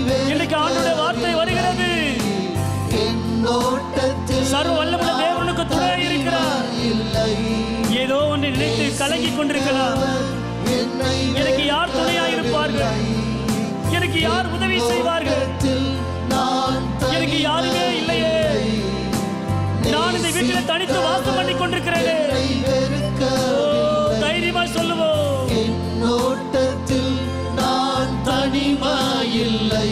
இன்னைக்கு ஆண்டுடைய வார்த்தை வருகிறது என் ஓட்டத்தில் சர்வ வல்லமுள்ள தேவனுக்கு துணை இருக்கிறார் இல்லை ஏதோ ஒன்றை நினைத்து கலங்கி கொண்டிருக்கலாம் என்னை எனக்கு யார் துணையா இருப்பார்கள் எனக்கு யார் உதவி செய்வார்கள் வெறுக்கத்தில் நான் எனக்கு யாருமே இல்லையே நான் இந்த வீட்டில் தனித்து வாசம் பண்ணி கொண்டிருக்கிறேனே தன்னை வெறுக்க ஓ, தைரியமா சொல்லுவோம் என் ஓட்டத்தில் நான் தனிமாயில்லை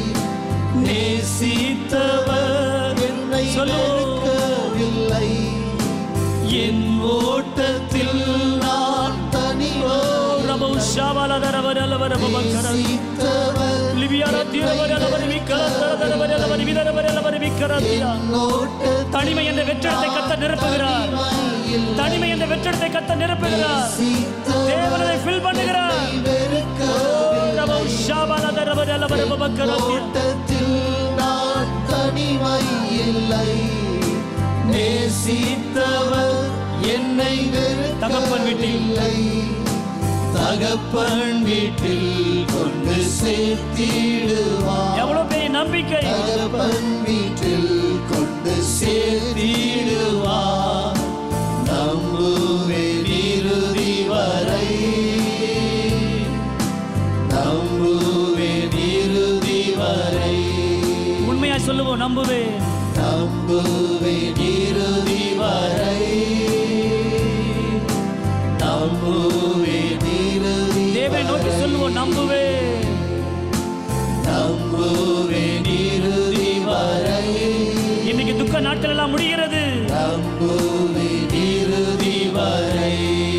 நேசித்தவர் என்னை சொல்லுவோம் வெறுக்கவில்லை என் ஓட்டத்தில் நான் தனிமா ரபு ஷாபாலதரவர் அல்லவர் பபக்கரர் நேசித்தவர் லிபியாரா தீரவர் அல்லவர் விக்கரத்தரவர் அல்லவர் விதரவர் அல்லவர் விக்கரத்தியா ஓட்டத்தில் தனிமை என்ற வெற்றிடத்தை கத்த நிரப்புகிறார் தனிமை என்ற வெற்றிடத்தை கத்த நிரப்புகிறார் தேவனதை ஃபில் பண்ணுகிறார் வெறுக்க ரபு ஷாபாலதரவர் அல்லவர் பபக்கரத்தியா ஓட்டத்தில் நான் தனிமை இல்லை நேசித்தவர் என்னை தகப்பன் வீட்டில் வெறுக்கவில்லை தகப்பன் வீட்டில் கொண்டு சேர்த்திடுவார் எவ்வளவு பெரிய நம்பிக்கை தகப்பன் வீட்டில் கொண்டு சேர்த்திடுவார் நம்புவேன் இறுதி வரை நம்புவேன் இறுதி வரை உண்மையா சொல்லுவோம் நம்புவேன் நம்புவேன் இறுதி வரை நம்புவேன் இறுதி தேவனை நோக்கி சொல்லுவோம் நம்புவேன் நம்புவேன் இறுதி வரை இன்னைக்கு துக்க நாட்கள் எல்லாம் முடிகிறது நம்புவேன் இறுதி வரை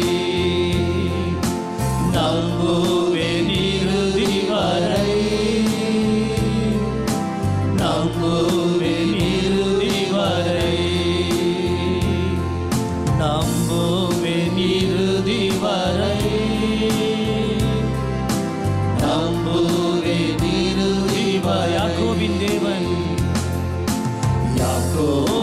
நம்புவேன் இறுதி வரை நம்புவேன் இறுதி வரை நம்புவேன் இறுதி வரை நம்புவேன் இறுதி வரை யாக்கோபின் தேவன் யாக்கோ